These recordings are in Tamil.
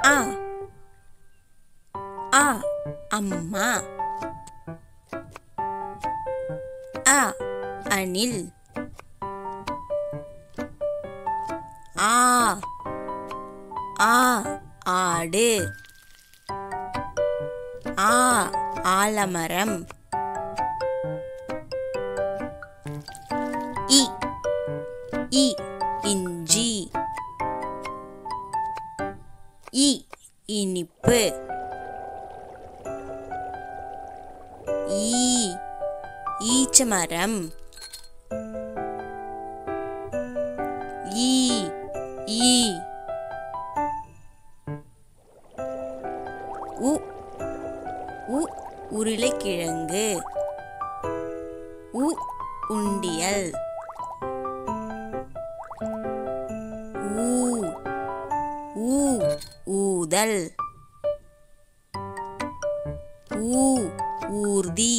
ஆ ஆ அம்மா ஆ அணில் ஆ ஆ ஆடு ஆ ஆலமரம் இ இ இஞ்சி இ இனிப்பு ஈ ஈச்சமரம் ஈ ஈ உ உ உருளைக்கிழங்கு உ உண்டியல் ஊ ஊ ஊதல் ஊ ஊர்தி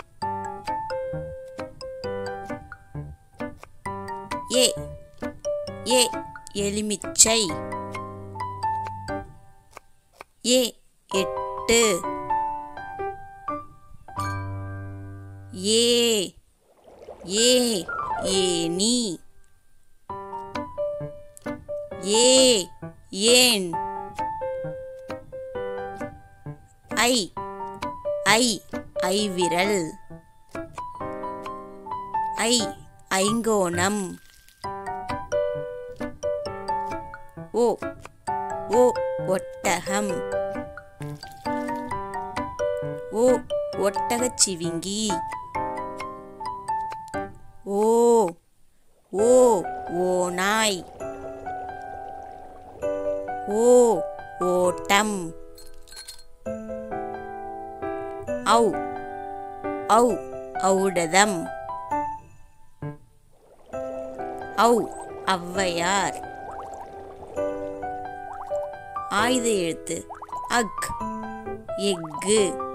ஏ ஏ எலுமிச்சை ஏ எட்டு ஏ ஏ ஏனி ஏ ஏன் ஐ ஐ ஐவிரல் ஐ ஐங்கோணம் ஓ ஓ ஒட்டகம் ஓ ஒட்டகச் சிவிங்கி ஓ ஓ ஓநாய் ஓ ஓட்டம் ஔ ஔ ஔடதம் ஔ ஔவையார் ஆயுத எழுத்து அக் எஃகு